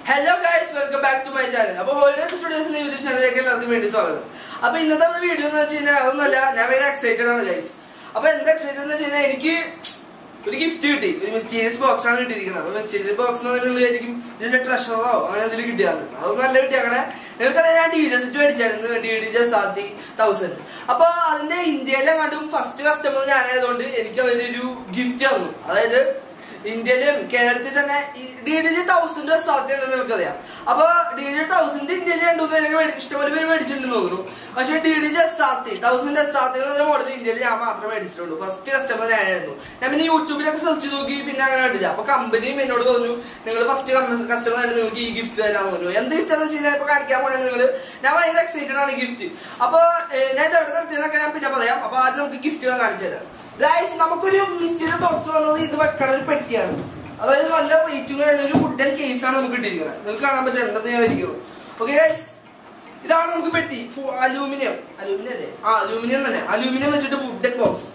hello guys welcome back to my channel അപ്പൊ holiday സ്റ്റുഡിയോസിന്റെ YouTube ചാനലിലേക്ക് എല്ലാവർക്കും വേണ്ടി സ്വാഗതം അപ്പൊ ഇന്നത്തെ നമ്മുടെ വീഡിയോ എന്ന് വെച്ച് കഴിഞ്ഞാൽ അതൊന്നുമല്ല ഞാൻ ഭയങ്കര എക്സൈറ്റഡ് ആണ് ഗൈസ് അപ്പൊ എന്താ എക്സൈറ്റഡ് എന്ന് വെച്ച് കഴിഞ്ഞാൽ എനിക്ക് ഒരു ഗിഫ്റ്റ് കിട്ടി ഒരു മിസ്റ്റീരിയസ് ബോക്സ് ആണ് കിട്ടിയിരിക്കുന്നത് അപ്പൊ മിസ്റ്റീരിയസ് ബോക്സ് എന്ന് പറഞ്ഞാൽ നിങ്ങൾ വിചാരിക്കും ഇതിന്റെ ട്രഷറോ അങ്ങനെ എന്തെങ്കിലും കിട്ടിയാണ് അതൊന്നും നല്ല കിട്ടിയാക്കണേ നിങ്ങൾക്ക് ഞാൻ ഡി ജെ സെറ്റ് മേടിച്ചായിരുന്നു ഡി ഡി ജെ സാത്തി തൗസൻഡ് അപ്പൊ അതിന്റെ ഇന്ത്യയിലെ കണ്ടും ഫസ്റ്റ് കസ്റ്റമർ ഞാനായതുകൊണ്ട് എനിക്ക് അതിനൊരു ഗിഫ്റ്റ് തന്നു അതായത് ഇന്ത്യയിലും കേരളത്തിൽ തന്നെ ഡി ഡി ജി തൗസൻഡ് സാധ്യതയുണ്ടെന്ന് നിങ്ങൾക്കറിയാം അപ്പൊ ഡി ഡി ജി തൗസൻഡ് ഇന്ത്യയിൽ രണ്ടു മൂന്ന് ഇഷ്ടംപോലെ പേര് മേടിച്ചിട്ടുണ്ടെന്ന് തോന്നുന്നു പക്ഷെ ഡി ഡി ജി സാത്തി തൗസൻഡ് സാത്തി എന്ന് പറഞ്ഞ മോഡൽ ഇന്ത്യയിൽ ഞാൻ മാത്രമേ മേടിച്ചിട്ടുള്ളൂ ഫസ്റ്റ് കസ്റ്റമർ ഞാനായിരുന്നു ഞാൻ പിന്നെ യൂട്യൂബിലൊക്കെ സെർച്ച് നോക്കി പിന്നെ അങ്ങനെ കണ്ടില്ല അപ്പൊ കമ്പനിയും എന്നോട് പറഞ്ഞു നിങ്ങൾ ഫസ്റ്റ് കസ്റ്റമർ ആയിട്ട് നിങ്ങൾക്ക് ഈ ഗിഫ്റ്റ് തരാന്ന് പറഞ്ഞു എന്ത് ഗിഫ്റ്റ് എന്ന് വെച്ച് കഴിഞ്ഞാൽ ഇപ്പൊ കാണിക്കാൻ പോയാണ് നിങ്ങൾ ഞാൻ ഭയങ്കര എക്സൈറ്റഡ് ആണ് ഗിഫ്റ്റ് അപ്പൊ ഏഹ്, ഞാൻ ഇത് എവിടെ നിർത്തിയതൊക്കെ ഞാൻ പിന്നെ പറയാം അപ്പൊ ആദ്യം നമുക്ക് ഗിഫ്റ്റുകൾ കാണിച്ചു തരാം ഗൈസ് നമുക്കൊരു മിസ്റ്ററി ബോക്സ് വന്നത് ഇത് വെക്കണ ഒരു പെട്ടിയാണ് അതായത് നല്ല റേറ്റുകളുള്ള ഒരു വുഡൻ കേസ് ആണ് നമുക്ക് കിട്ടിയിരിക്കുന്നത് നിങ്ങൾക്ക് കാണാൻ പറ്റുന്നത് ഞാൻ ഇരിക്കുന്നു ഓക്കെ ഗൈസ് ഇതാണ് നമുക്ക് പെട്ടി അലൂമിനിയം അലൂമിനിയം അല്ലേ ആ അലൂമിനിയം തന്നെ അലൂമിനിയം വെച്ചിട്ട് വുഡൻ ബോക്സ്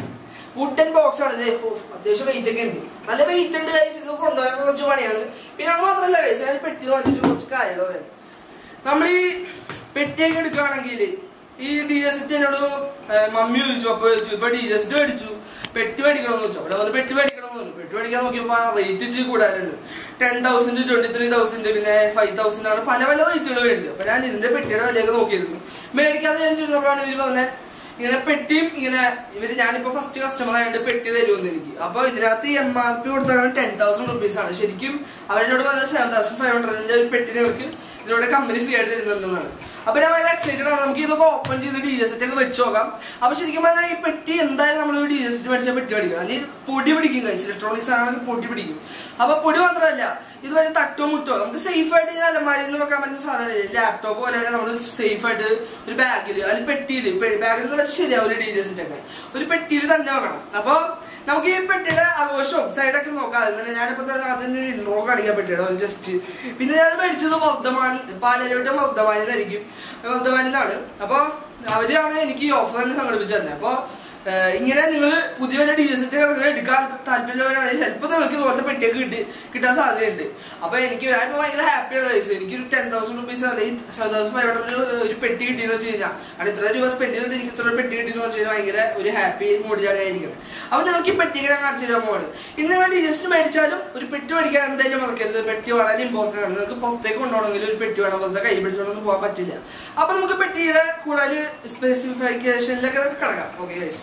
വുഡൻ ബോക്സ് ആണ് ഇത് ഓ, അത്യാവശ്യം വെയിറ്റ് ഒക്കെ ഉണ്ട് നല്ല വെയിറ്റ് ഉണ്ട് ഗൈസ് ഇത് കൊണ്ടുപോകാൻ കുറച്ച് പണിയാണ് പിന്നെ അത് മാത്രമല്ല ഗൈസ് ഞാൻ പെട്ടി മാറ്റി കുറച്ച് കാര്യങ്ങൾ പറയാം നമ്മൾ ഈ പെട്ടിയൊക്കെ എടുക്കുകയാണെങ്കിൽ ഈ ഡി എസ് എറ്റ് എന്നോട് ഏഹ്, മമ്മി ചോദിച്ചു അപ്പൊ ചോദിച്ചു ഇപ്പൊ ഡി എസ് മേടിച്ചു പെട്ടി മേടിക്കണമെന്ന് ചോദിച്ചു അപ്പൊ അവർ പെട്ടി മേടിക്കണമെന്ന് പറഞ്ഞു പെട്ടി മേടിക്കാൻ നോക്കിയപ്പോ റേറ്റ് ഇച്ചിരി കൂടാനുണ്ട് ten thousand twenty three thousand പിന്നെ ഫൈവ് തൗസൻഡ് ആണ് പല പല റേറ്റുകൾ വേണ്ടി അപ്പൊ ഞാൻ ഇതിന്റെ പെട്ടിയുടെ വിലയൊക്കെ നോക്കിയിരുന്നു മേടിക്കാതെ വിചാരിച്ചിരുന്നപ്പോഴാണ് ഇവര് പറഞ്ഞത് ഇങ്ങനെ പെട്ടിയും ഇങ്ങനെ ഇവര് ഞാനിപ്പോ ഫസ്റ്റ് കസ്റ്റമർ ആയതുകൊണ്ട് പെട്ടി തരുമെന്ന് എനിക്ക് അപ്പൊ ഇതിനകത്ത് എം ആർ പി കൊടുത്താണ് ടെൻ തൗസൻഡ് റുപ്പീസ് ആണ് ശരിക്കും അവരോട് പറഞ്ഞത് സെവൻ തൗസൻഡ് ഫൈവ് ഹൺഡ്രഡിന്റെ ഒരു പെട്ടി നിങ്ങൾക്ക് ഇതിലൂടെ കമ്പനി ഫ്രീ ആയിട്ട് തരുന്നുണ്ടെന്നാണ് അപ്പൊ ഞാൻ ഭയങ്കര എക്സൈറ്റഡ് ആണ് നമുക്ക് ഇതൊക്കെ ഓപ്പൺ ചെയ്ത് ഡി ജെ സെറ്റ് ഒക്കെ വെച്ച് നോക്കാം അപ്പൊ ശരിക്കും പറഞ്ഞാൽ ഈ പെട്ടി എന്തായാലും നമ്മൾ ഡി ജെ സെറ്റ് മേടിച്ചാൽ പെട്ടി മേടിക്കും അല്ലെങ്കിൽ പൊടി പിടിക്കും കൈസ് ഇലക്ട്രോണിക്സ് ആണെങ്കിൽ പൊടി പിടിക്കും അപ്പൊ പൊടി മാത്രമല്ല ഇത് വരെ തട്ടോ മുട്ടോ നമുക്ക് സേഫ് ആയിട്ട് ഇങ്ങനെ അലമാരിയിൽ നിന്ന് വെക്കാൻ പറ്റുന്ന സാധനമല്ലേ ലാപ്ടോപ്പ് പോലെയൊക്കെ നമ്മൾ സേഫ് ആയിട്ട് ഒരു ബാഗിൽ അല്ലെങ്കിൽ പെട്ടിയിൽ ബാഗിൽ നിന്ന് വെച്ച് ശരിയാവില്ല ഡി ജെ സെറ്റ് ഒക്കെ ഒരു പെട്ടിയിൽ തന്നെ വെക്കണം അപ്പൊ നമുക്ക് ഈ പെട്ടിയുടെ ആഘോഷവും സൈഡൊക്കെ നോക്കാം അതിൽ തന്നെ ഞാനിപ്പോ തന്നെ അതിന്റെ ഒരു ഇൻട്രോ കാണിക്കാൻ പെട്ടിയുടെ ജസ്റ്റ് പിന്നെ ഞാൻ മേടിച്ചത് വർദ്ധമാൻ പാലലോട്ട് വർദ്ധമാനിന്നായിരിക്കും വർദ്ധമാനിന്നാണ് അപ്പൊ അവരാണ് എനിക്ക് ഈ ഓഫർ തന്നെ സംഘടിപ്പിച്ചു തന്നെ അപ്പൊ ഏഹ്, ഇങ്ങനെ നിങ്ങൾ പുതിയ വല്ല ഡി എസ് ഒക്കെ എടുക്കാൻ താല്പര്യമുള്ളവരാണെങ്കിൽ ചിലപ്പോൾ നിങ്ങൾക്ക് ഇതുപോലത്തെ പെട്ടിയൊക്കെ കിട്ടി കിട്ടാൻ സാധ്യതയുണ്ട് അപ്പൊ എനിക്ക് ഞാൻ ഇപ്പൊ ഭയങ്കര ഹാപ്പിയാണ് കഴിച്ചത് എനിക്ക് ഒരു ടെൻ തൗസൻഡ് റുപ്പീസ് അല്ലെങ്കിൽ സെവൻ തൗസൻഡ് ഫൈവ് ഹൺഡ്രഡ് ഒരു പെട്ടി കിട്ടിയെന്ന് വെച്ച് കഴിഞ്ഞാൽ ആണ് ഇത്ര രൂപ സ്പെൻഡ് ചെയ്തിട്ട് എനിക്ക് ഇത്ര പെട്ടി കിട്ടിയെന്ന് വെച്ച് കഴിഞ്ഞാൽ ഭയങ്കര ഒരു ഹാപ്പി മൂഡിലാണ് ആയിരിക്കുന്നത് അപ്പൊ നിങ്ങൾക്ക് ഈ പെട്ടിക്ക് ഞാൻ കാണിച്ചു തരാൻ പോവാണ് ഇനി നിങ്ങൾ ഡി ജസ്റ്റ് മേടിച്ചാലും ഒരു പെട്ടി മേടിക്കാൻ എന്തായാലും മറക്കരുത് പെട്ടി വളരെ ഇമ്പോർട്ടൻ്റ് ആണ് നിങ്ങൾക്ക് പുറത്തേക്ക് കൊണ്ടുപോകണമെങ്കിൽ ഒരു പെട്ടി വേണം വെറുതെ കൈ പിടിച്ചുകൊണ്ടൊന്നും പോകാൻ പറ്റില്ല അപ്പൊ നമുക്ക് പെട്ടിയുടെ കൂടുതൽ സ്പെസിഫിക്കേഷനിലൊക്കെ കിടക്കാം ഓക്കെ ഗൈസ്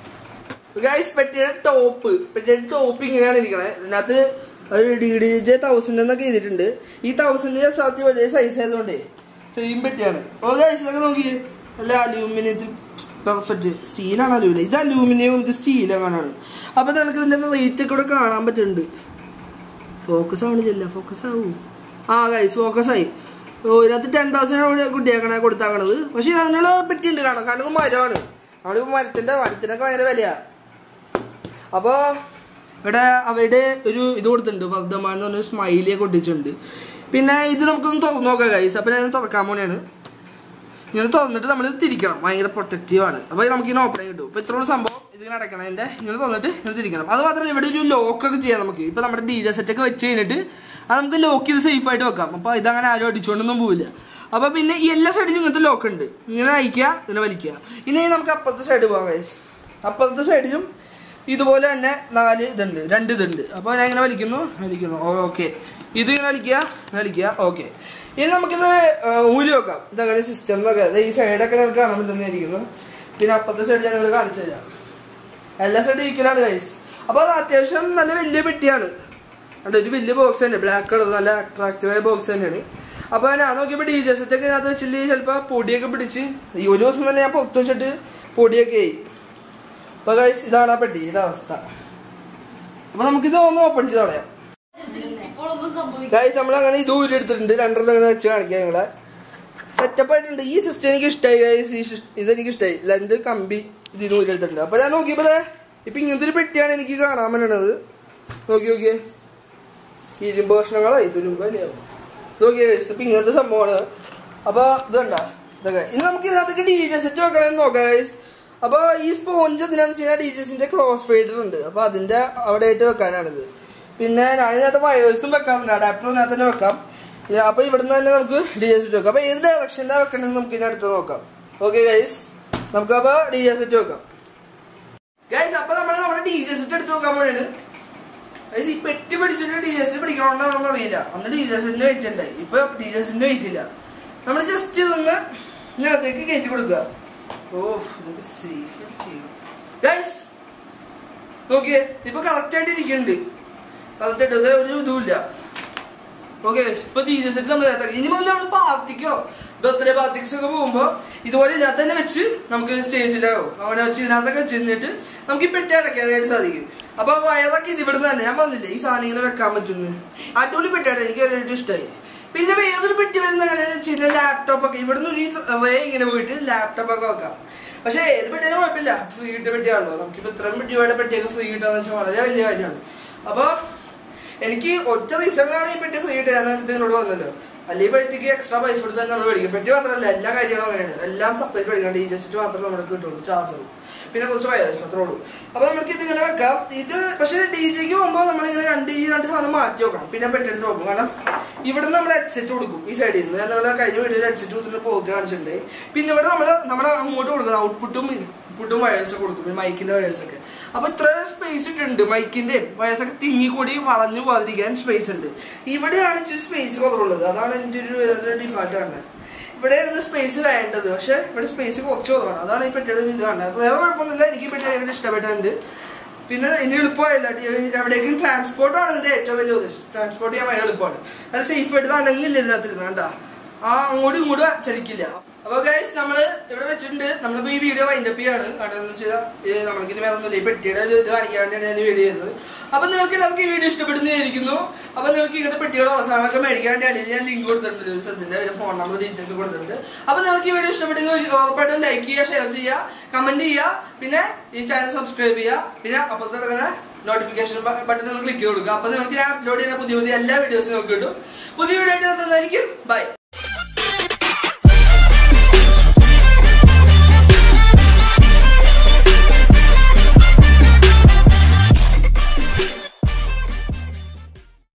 ഗൈസ് പെട്ടിയുടെ ടോപ്പ് പെട്ടിയുടെ ടോപ്പ് ഇങ്ങനെയാണ് ഇരിക്കണത് ഇതിനകത്ത് ഒരു ഡി ഡി ജെ തൗസൻഡ് എന്നൊക്കെ ചെയ്തിട്ടുണ്ട് ഈ തൗസൻഡ് സാധ്യത വലിയ സൈസ് ആയതുകൊണ്ടേ സെയിം പെട്ടിയാണ് ഓ ഗൈസ് ഇതൊക്കെ നോക്കി അല്ല അലൂമിനിയത്തിൽ പെർഫെക്റ്റ് സ്റ്റീലാണ് അലൂമിനിയം ഇത് അലൂമിനിയം ഇത് സ്റ്റീൽ അങ്ങനെയാണ് അപ്പൊ നമുക്ക് ഇതിന്റെ റേറ്റ് ഒക്കെ ഇവിടെ കാണാൻ പറ്റുന്നുണ്ട് ഫോക്കസ് ആവണില്ല ഫോക്കസ് ആവൂ ആ ഗൈസ് ഫോക്കസ് ആയി ഓ ഇതിനകത്ത് ടെൻ തൗസൻഡ് കുട്ടിയാക്കണ കൊടുത്താക്കണത് പക്ഷെ അതിനുള്ള പെട്ടിയുണ്ട് കാണാം കാണുമ്പോൾ മരമാണ് നമ്മളിപ്പോ മരത്തിന്റെ മരത്തിനൊക്കെ ഭയങ്കര വിലയാ അപ്പൊ ഇവിടെ അവരുടെ ഒരു ഇത് കൊടുത്തിട്ടുണ്ട് വർദ്ധമാൻ എന്ന് പറഞ്ഞ സ്മൈലിയെ കൊട്ടിച്ചിട്ടുണ്ട് പിന്നെ ഇത് നമുക്കൊന്ന് തുറന്നു നോക്കാം ഗൈസ് അപ്പൊ ഞാൻ തുറക്കാൻ പോണെയാണ് ഇങ്ങനെ തുറന്നിട്ട് നമ്മൾ തിരിക്കണം ഭയങ്കര പ്രൊട്ടക്റ്റീവ് ആണ് അപ്പൊ നമുക്ക് ഇങ്ങനെ ഓപ്പൺ കിട്ടും ഇപ്പൊ ഇത്രയുള്ള സംഭവം ഇതിങ്ങനെ അടയ്ക്കണം എന്റെ ഇങ്ങനെ തുറന്നിട്ട് ഇങ്ങനെ തിരിക്കണം അത് മാത്രമല്ല ഇവിടെ ഒരു ലോക്ക് ഒക്കെ ചെയ്യാം നമുക്ക് ഇപ്പൊ നമ്മുടെ ഡി ജെ സെറ്റ് ഒക്കെ വെച്ച് കഴിഞ്ഞിട്ട് അത് നമുക്ക് ലോക്ക് ചെയ്ത് സേഫ് ആയിട്ട് വെക്കാം അപ്പൊ ഇതങ്ങനെ ആരും അടിച്ചുകൊണ്ടൊന്നും പോവില്ല അപ്പൊ പിന്നെ ഈ എല്ലാ സൈഡിലും ഇങ്ങനത്തെ ലോക്ക് ഉണ്ട് ഇങ്ങനെ അയക്കുക ഇങ്ങനെ വലിക്കുക ഇനി നമുക്ക് അപ്പുറത്തെ സൈഡ് പോകാം ഗൈസ് അപ്പുറത്തെ സൈഡിലും ഇതുപോലെ തന്നെ നാല് ഇതുണ്ട് രണ്ട് ഇതുണ്ട് അപ്പൊ ഞാൻ ഇങ്ങനെ വലിക്കുന്നു വലിക്കുന്നു ഓക്കെ ഇത് ഇങ്ങനെ വലിക്കുക ഇങ്ങനെ വലിക്കുക ഓക്കെ ഇനി നമുക്കിത് ആ, ഊരി വെക്കാം ഇതങ്ങനെ സിസ്റ്റം എന്നൊക്കെ ദേ ഈ സൈഡൊക്കെ നമുക്ക് കാണാൻ പറ്റുന്നതായിരിക്കുന്നു പിന്നെ അപ്പുറത്തെ സൈഡ് ഞങ്ങൾ കാണിച്ചു തരാം എല്ലാ സൈഡും ഈക്വലാണ് ഗൈസ് അപ്പൊ അത് അത്യാവശ്യം നല്ല വലിയ പെട്ടിയാണ് അവിടെ ഒരു വലിയ ബോക്സ് തന്നെ ബ്ലാക്ക് കളർ നല്ല അട്രാക്റ്റീവായ ബോക്സ് തന്നെയാണ് അപ്പൊ ഞാൻ നോക്കിയപ്പോ ഡി ജെ സെറ്റ് ഒക്കെ ഇതിനകത്ത് വെച്ചിട്ട് ചിലപ്പോ പൊടിയൊക്കെ പിടിച്ച് ഈ ഒരു ദിവസം തന്നെ ഞാൻ പുറത്ത് വെച്ചിട്ട് പൊടിയൊക്കെ ആയി അപ്പൊ ഗൈസ് ഇതാണ് ആ പെട്ടിയുടെ അവസ്ഥ അപ്പൊ നമുക്കിത് ഒന്ന് ഓപ്പൺ ചെയ്ത് കളയാം ഇപ്പോഴൊന്നും സംഭവിക്കും ഗൈസ് നമ്മൾ അങ്ങനെ ഇത് ഊരി എടുത്തിട്ടുണ്ട് രണ്ടെണ്ണം അങ്ങനെ വെച്ച് കാണിക്കാം നിങ്ങളെ സെറ്റപ്പ് ആയിട്ടുണ്ട് ഈ സിസ്റ്റം എനിക്ക് ഇഷ്ടമായി ഗൈസ് ഈ സിസ്റ്റം ഇതെനിക്ക് ഇഷ്ടമായി രണ്ട് കമ്പി ഇതിന് ഊരി എടുത്തിട്ടുണ്ട് അപ്പൊ ഞാൻ നോക്കിയപ്പോ ദേ, ഇപ്പൊ ഇങ്ങനത്തെ ഒരു പെട്ടിയാണ് എനിക്ക് കാണാൻ പറ്റണത് നോക്കി നോക്കിയേ ഇരുമ്പ് കഷ്ണങ്ങളായി തുരുമ്പ് അല്ലേ നോക്കിയേ ഗൈസ് ഇപ്പൊ ഇങ്ങനത്തെ സംഭവമാണ് അപ്പൊ ഇത് കണ്ട ഇതൊക്കെ ഇനി നമുക്ക് ഇതിനകത്തേക്ക് ഡി ജെ സെറ്റ് വെക്കണമെന്ന് നോക്കാം ഗൈസ് അപ്പൊ ഈ സ്പോഞ്ച് എന്തിനാന്ന് വെച്ച് കഴിഞ്ഞാൽ ഡി ജെസിന്റെ ക്രോസ് ഫെയ്ഡർ ഉണ്ട് അപ്പൊ അതിന്റെ അവിടെ ആയിട്ട് വെക്കാനാണിത് പിന്നെ ഞാൻ ഇതിനകത്ത് വയേഴ്സും വെക്കാറുണ്ട് അഡാപ്റ്റർ ഇതിനകത്ത് തന്നെ വെക്കാം ഇനി അപ്പൊ ഇവിടുന്ന് തന്നെ നമുക്ക് ഡി ജെ സെറ്റ് വെക്കാം അപ്പൊ ഏത് ഡയറക്ഷനിലാണ് വെക്കണമെന്ന് നമുക്ക് ഇനി അടുത്ത് നോക്കാം ഓക്കെ ഗൈസ് നമുക്ക് അപ്പൊ ഡി ജെ സെറ്റ് വെക്കാം ഗൈസ് അപ്പൊ നമ്മൾ നമ്മുടെ ഡി ജെ സെറ്റ് എടുത്ത് നോക്കാൻ വേണ്ടിയാണ് ഗൈസ് ഈ പെട്ടി പിടിച്ചിട്ട് ഡി ജെ സെറ്റ് പിടിക്കണമെന്നാണെന്ന് അറിയില്ല അന്ന് ഡി ജെ സെറ്റിന്റെ വെയിറ്റ് ഉണ്ടായി ഇപ്പൊ ഡി ജെ സെറ്റിന്റെ വെയിറ്റ് ഇല്ല നമ്മൾ ജസ്റ്റ് ഇതൊന്ന് ഇതിനകത്തേക്ക് കയറ്റി കൊടുക്കുക ഓ ഇതൊക്കെ സേഫ് ചെയ്യണം ഗൈസ് നോക്കിയേ ഇപ്പൊ കറക്റ്റ് ആയിട്ട് ഇരിക്കുന്നുണ്ട് കറക്റ്റ് ആയിട്ട് ഇത് ഒരു ഇതുമില്ല ഓക്കെ ഇപ്പൊ ഡി ജെ സെറ്റ് നമ്മൾ നേരത്തെ ഇനി മുതൽ നമ്മൾ പാർട്ടിക്കോ ബർത്ത്ഡേ പാർട്ടിക്സ് ഒക്കെ പോകുമ്പോ ഇതുപോലെ ഇതിനകത്ത് തന്നെ വെച്ച് നമുക്ക് സ്റ്റേജിലോ അവനെ വെച്ച് ഇതിനകത്തൊക്കെ ചെന്നിട്ട് നമുക്ക് ഈ പെട്ടി അടയ്ക്കാനായിട്ട് സാധിക്കും അപ്പൊ വയറൊക്കെ ഇത് ഇവിടുന്ന് തന്നെ ഞാൻ പറഞ്ഞില്ലേ ഈ സാധനം ഇങ്ങനെ വെക്കാൻ പറ്റുന്നു അടിപൊളി പെട്ടിയാണ് എനിക്ക് ഏറ്റവും ഇഷ്ടമായി പിന്നെ വേറൊരു പെട്ടി വരുന്ന എങ്ങനെയാണെന്ന് വെച്ച് കഴിഞ്ഞാൽ ലാപ്ടോപ്പ് ഒക്കെ ഇവിടുന്ന് ഒരു റേ ഇങ്ങനെ പോയിട്ട് ലാപ്ടോപ്പ് ഒക്കെ വെക്കാം പക്ഷേ ഏത് പെട്ടിയാലും കുഴപ്പമില്ല ഫ്രീ കിട്ടിയ പെട്ടിയാണല്ലോ നമുക്കിപ്പോ ഇത്രയും പെട്ടിയുടെ പെട്ടിയൊക്കെ ഫ്രീ കിട്ടാന്ന് വെച്ചാൽ വളരെ വലിയ കാര്യമാണ് അപ്പൊ എനിക്ക് ഒറ്റ റീസണിലാണ് ഈ പെട്ടി ഫ്രീ കിട്ടുക നേരത്തെ നിന്നോട് പറഞ്ഞല്ലോ അല്ലെങ്കിൽ പെട്ടിക്ക് എക്സ്ട്രാ പൈസ കൊടുത്ത് തന്നെ നമ്മൾ മേടിക്കും പെട്ടി മാത്രമല്ല എല്ലാ കാര്യങ്ങളും അങ്ങനെയാണ് എല്ലാം സെപ്പറേറ്റ് മേടിക്കണം ഡി ജസ്റ്റ് മാത്രമേ നമുക്ക് കിട്ടുള്ളൂ ചാർജറും പിന്നെ കുറച്ച് വയസ്സ് അത്രേ ഉള്ളൂ അപ്പൊ നമുക്ക് ഇത് ഇങ്ങനെ വെക്കാം ഇത് പക്ഷേ ഡി ജെക്ക് പോകുമ്പോൾ നമ്മൾ ഇങ്ങനെ രണ്ട് ഈ രണ്ട് സാധനം മാറ്റി വെക്കണം പിന്നെ പെട്ടെടുത്ത് നോക്കും കാരണം ഇവിടെ നമ്മൾ ഹെഡ്സെറ്റ് കൊടുക്കും ഈ സൈഡിൽ നിന്ന് നമ്മൾ കഴിഞ്ഞ വീഡിയോയിൽ ഹെഡ്സെറ്റ് കൊടുത്തിട്ട് പോയിട്ട് കാണിച്ചിട്ടുണ്ട് പിന്നെ ഇവിടെ നമ്മൾ നമ്മുടെ അങ്ങോട്ട് കൊടുക്കണം ഔട്ട്പുട്ടും ഇൻപുട്ടും വയേഴ്സ് കൊടുക്കും പിന്നെ മൈക്കിന്റെ വയേഴ്സ് ഒക്കെ അപ്പൊ ഇത്ര സ്പേസ് ഇട്ടുണ്ട് മൈക്കിന്റെ വയസ്സൊക്കെ തിങ്ങിക്കൂടി വളഞ്ഞു പോകാതിരിക്കാൻ സ്പേസ് ഉണ്ട് ഇവിടെയാണ് ഇച്ചിരി സ്പേസ് കുറവുള്ളത് അതാണ് എൻ്റെ ഒരു ഡിഫാൾട്ട് കാണുന്നത് ഇവിടെയായിരുന്നു സ്പേസ് വേണ്ടത് പക്ഷെ ഇവിടെ സ്പേസ് കുറച്ച് കുറവാണ് അതാണ് ഈ പെട്ടിയുടെ ഒരു ഇത് കാണുന്നത് അപ്പൊ വേറെ കുഴപ്പമൊന്നുമില്ല എനിക്ക് ഈ പെട്ടി ഭയങ്കര ഇഷ്ടപ്പെട്ടിട്ടുണ്ട് പിന്നെ ഇനി എളുപ്പമായില്ല എവിടേക്കും ട്രാൻസ്പോർട്ട് ആണ് ഇതിന്റെ ഏറ്റവും വലിയ ഉദ്ദേശം ട്രാൻസ്പോർട്ട് ചെയ്യാൻ ഭയങ്കര എളുപ്പമാണ് അത് സേഫ് ആയിട്ട് അനങ്ങില്ല ഇതിനകത്തിരുന്ന് കണ്ടാ ആ അങ്ങോട്ടും ഇങ്ങോട്ടും ചലിക്കില്ല അപ്പൊ ഗൈസ് നമ്മള് ഇവിടെ വെച്ചിട്ടുണ്ട് നമ്മളിപ്പോ ഈ വീഡിയോ വൈൻഡപ്പ് ചെയ്യാണ് കാരണം എന്ന് വെച്ചാൽ നമ്മൾക്ക് ഇനി വേറെ ഒന്നുമില്ല ഈ പെട്ടിയുടെ ഒരു ഇത് കാണിക്കാൻ വേണ്ടിയാണ് ഞാൻ ഈ വീഡിയോ ചെയ്തത് അപ്പൊ നിങ്ങൾക്ക് എല്ലാവർക്കും ഈ വീഡിയോ ഇഷ്ടപ്പെടുന്നതായിരിക്കുന്നു അപ്പൊ നിങ്ങൾക്ക് ഇങ്ങനത്തെ പെട്ടിയുടെ അവസാനമൊക്കെ മേടിക്കാൻ വേണ്ടിയാണ് ഞാൻ ലിങ്ക് കൊടുത്തിട്ടുണ്ട് ഒരു സ്ഥലത്തിന്റെ ഒരു ഫോൺ നമ്പർ ഡീറ്റെയിൽസ് കൊടുത്തിട്ടുണ്ട് അപ്പൊ നിങ്ങൾക്ക് ഈ വീഡിയോ ഇഷ്ടപ്പെട്ടെങ്കിൽ ഉറപ്പായിട്ടും ലൈക്ക് ചെയ്യുക ഷെയർ ചെയ്യുക കമന്റ് ചെയ്യുക പിന്നെ ഈ ചാനൽ സബ്സ്ക്രൈബ് ചെയ്യുക പിന്നെ അപ്പുറത്ത് കിടക്കുന്ന നോട്ടിഫിക്കേഷൻ ബട്ടൺ ഒന്ന് ക്ലിക്ക് ചെയ്ത് കൊടുക്കുക അപ്പൊ നിങ്ങൾക്ക് ഞാൻ അപ്ലോഡ് ചെയ്യുന്ന പുതിയ പുതിയ എല്ലാ വീഡിയോസും നിങ്ങൾക്ക് കിട്ടും പുതിയ വീഡിയോ ആയിട്ട് എത്തുന്നതായിരിക്കും ബൈ